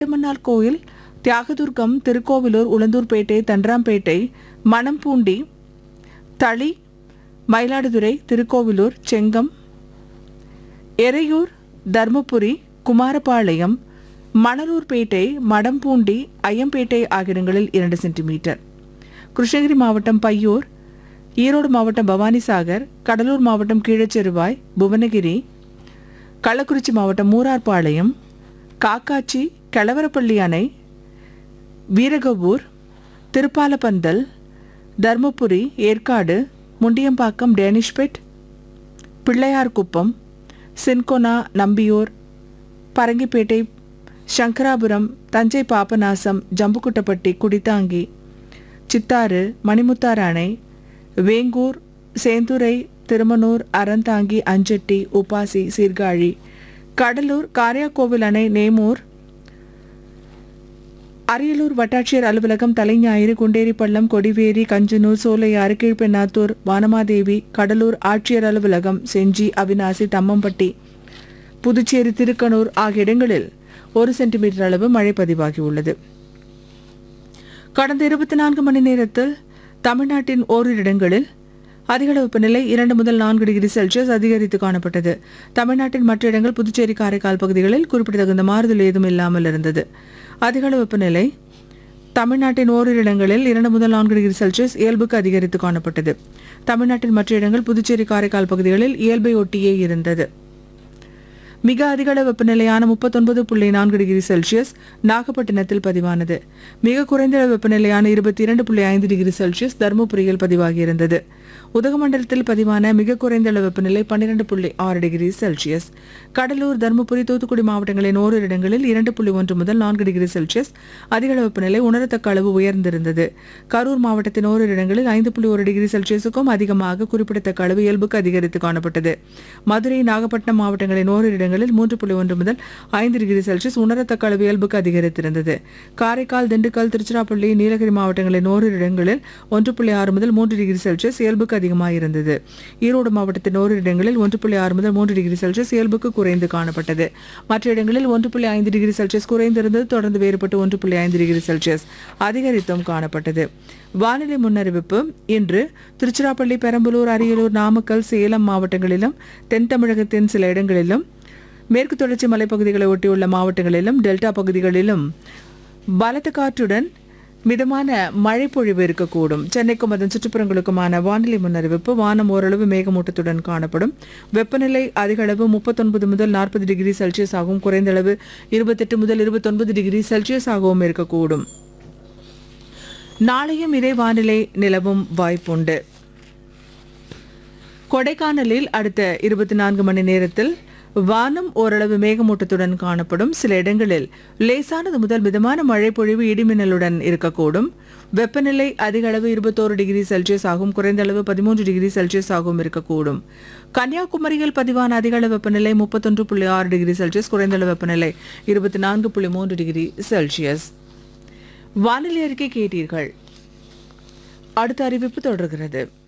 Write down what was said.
கட்டுமன்னார் கோயில் தியாகதுர்கம் திருக்கோவிலூர் உளுந்தூர்பேட்டை தண்டராம்பேட்டை மணம்பூண்டி தளி மயிலாடுதுறை திருக்கோவிலூர் செங்கம் எறையூர் தர்மபுரி குமாரபாளையம் மணலூர்பேட்டை மடம்பூண்டி ஐயம்பேட்டை ஆகிய இடங்களில் இரண்டு சென்டிமீட்டர் கிருஷ்ணகிரி மாவட்டம் பையூர் ஈரோடு மாவட்டம் பவானிசாகர் கடலூர் மாவட்டம் கீழச்செருவாய் புவனகிரி கள்ளக்குறிச்சி மாவட்டம் மூரார்பாளையம் காக்காச்சி கெளவரப்பள்ளி அணை வீரகபூர் திருப்பாலப்பந்தல் தர்மபுரி ஏற்காடு முண்டியம்பாக்கம் டேனிஷ்பெட் பிள்ளையார்குப்பம் சின்கொனா நம்பியூர் பரங்கிப்பேட்டை சங்கராபுரம் தஞ்சை பாபநாசம் ஜம்புக்குட்டப்பட்டி குடித்தாங்கி சித்தாறு மணிமுத்தாறு அணை வேங்கூர் சேந்துரை திருமனூர் அறந்தாங்கி அஞ்சட்டி உப்பாசி சீர்காழி கடலூர் காரியாக்கோவில் அணை நேமூர் அரியலூர் வட்டாட்சியர் அலுவலகம் தலைஞாயிறு குண்டேரிப்பள்ளம் கொடிவேரி கஞ்சனூர் சோலையாறு கீழ்பெண்ணாத்தூர் வானமாதேவி கடலூர் ஆட்சியர் அலுவலகம் செஞ்சி அவினாசி தம்மம்பட்டி புதுச்சேரி திருக்கனூர் ஆகிய இடங்களில் ஒரு சென்டிமீட்டர் அளவு மழை பதிவாகியுள்ளது கடந்த இருபத்தி நான்கு மணி நேரத்தில் தமிழ்நாட்டின் ஓரிரு இடங்களில் அதிகளவு வெப்பநிலை இரண்டு முதல் நான்கு டிகிரி செல்சியஸ் அதிகரித்து காணப்பட்டது தமிழ்நாட்டின் மற்ற இடங்கள் புதுச்சேரி காரைக்கால் பகுதிகளில் குறிப்பிடத்தகுந்த மாறுதல் ஏதும் இல்லாமல் இருந்தது அதிகளவு வெப்பநிலை தமிழ்நாட்டின் ஓரிரு இடங்களில் இரண்டு முதல் நான்கு டிகிரி செல்சியஸ் இயல்புக்கு அதிகரித்து காணப்பட்டது தமிழ்நாட்டின் மற்ற இடங்கள் புதுச்சேரி காரைக்கால் பகுதிகளில் இயல்பை ஒட்டியே இருந்தது மிக அதிகள வெப்பநிலையான முப்பத்தொன்பது புள்ளி நான்கு டிகிரி செல்சியஸ் நாகப்பட்டினத்தில் பதிவானது மிக குறைந்த வெப்பநிலையான இருபத்தி இரண்டு புள்ளி ஐந்து டிகிரி செல்சியஸ் தருமபுரியில் பதிவாகியிருந்தது உதகமண்டலத்தில் பதிவான மிக குறைந்த அளவு வெப்பநிலை பன்னிரண்டு புள்ளி ஆறு டிகிரி செல்சியஸ் கடலூர் தருமபுரி தூத்துக்குடி மாவட்டங்களின் ஓரிரு இடங்களில் இரண்டு புள்ளி ஒன்று முதல் நான்கு டிகிரி செல்சியஸ் அதிகள வெப்பநிலை உணரத்தக்க அளவு உயர்ந்திருந்தது கரூர் மாவட்டத்தின் ஓரிரு இடங்களில் ஐந்து புள்ளி ஒரு டிகிரி செல்சியஸுக்கும் அதிகமாக குறிப்பிடத்தக்க அளவு இயல்புக்கு அதிகரித்து காணப்பட்டது மதுரை நாகப்பட்டினம் மாவட்டங்களின் ஓரிரு இடங்களில் மூன்று புள்ளி ஒன்று முதல் ஐந்து டிகிரி செல்சியஸ் உணரத்தக்க அளவு இயல்புக்கு அதிகரித்திருந்தது காரைக்கால் திண்டுக்கல் திருச்சிராப்பள்ளி நீலகிரி மாவட்டங்களின் ஓரிரு இடங்களில் ஒன்று புள்ளி ஆறு முதல் மூன்று டிகிரி செல்சியஸ் இயல்புக்கு அதிகமாக இருந்தது ஈரோடு மாவட்டத்தின் ஓரிரு இடங்களில் ஒன்று புள்ளி ஆறு முதல் மூன்று டிகிரி செல்சியஸ் இயல்புக்கு குறைந்து காணப்பட்டது மற்ற இடங்களில் ஒன்று புள்ளி ஐந்து டிகிரி செல்சியஸ் குறைந்திருந்தது தொடர்ந்து வேறுபட்டு ஒன்று புள்ளி ஐந்து டிகிரி செல்சியஸ் அதிகரித்தும் காணப்பட்டது வானிலை முன்னறிவிப்பு இன்று திருச்சிராப்பள்ளி பெரம்பலூர் அரியலூர் நாமக்கல் சேலம் மாவட்டங்களிலும் தென் தமிழகத்தின் சில இடங்களிலும் மேற்கு தொடர்ச்சி மலைப்பகுதிகளை ஒட்டியுள்ள மாவட்டங்களிலும் டெல்டா பகுதிகளிலும் பலத்த காற்றுடன் மிதமான மழை பொழிவு இருக்கக்கூடும் சென்னைக்கும் அதன் சுற்றுப்புறங்களுக்குமான வானிலை முன்னறிவிப்பு வானம் ஓரளவு மேகமூட்டத்துடன் காணப்படும் வெப்பநிலை அதிக அளவு முப்பத்தொன்பது முதல் நாற்பது டிகிரி செல்சியஸ் ஆகவும் குறைந்த அளவு இருபத்தெட்டு முதல் இருபத்தொன்பது டிகிரி செல்சியஸ் ஆகவும் இருக்கக்கூடும் நாளையும் இதே வானிலை நிலவும் வாய்ப்புண்டு கொடைக்கானலில் அடுத்த இருபத்தி நான்கு மணி நேரத்தில் வானம் ஓரளவு மேகமூட்டத்துடன் காணப்படும் சில இடங்களில் லேசானது முதல் மிதமான மழை பொழிவு இடிமின்னலுடன் இருக்கக்கூடும் வெப்பநிலை அதிக அளவு இருபத்தோரு டிகிரி செல்சியஸ் ஆகும் குறைந்த அளவு பதிமூன்று டிகிரி செல்சியஸ் ஆகவும் இருக்கக்கூடும் கன்னியாகுமரியில் பதிவான அதிக அளவு வெப்பநிலை முப்பத்தொன்று புள்ளி ஆறு டிகிரி செல்சியஸ் குறைந்த அளவு வெப்பநிலை இருபத்தி நான்கு புள்ளி மூன்று டிகிரி செல்சியஸ் வானிலை அறிக்கை கேட்டீர்கள் அடுத்த அறிவிப்பு தொடர்கிறது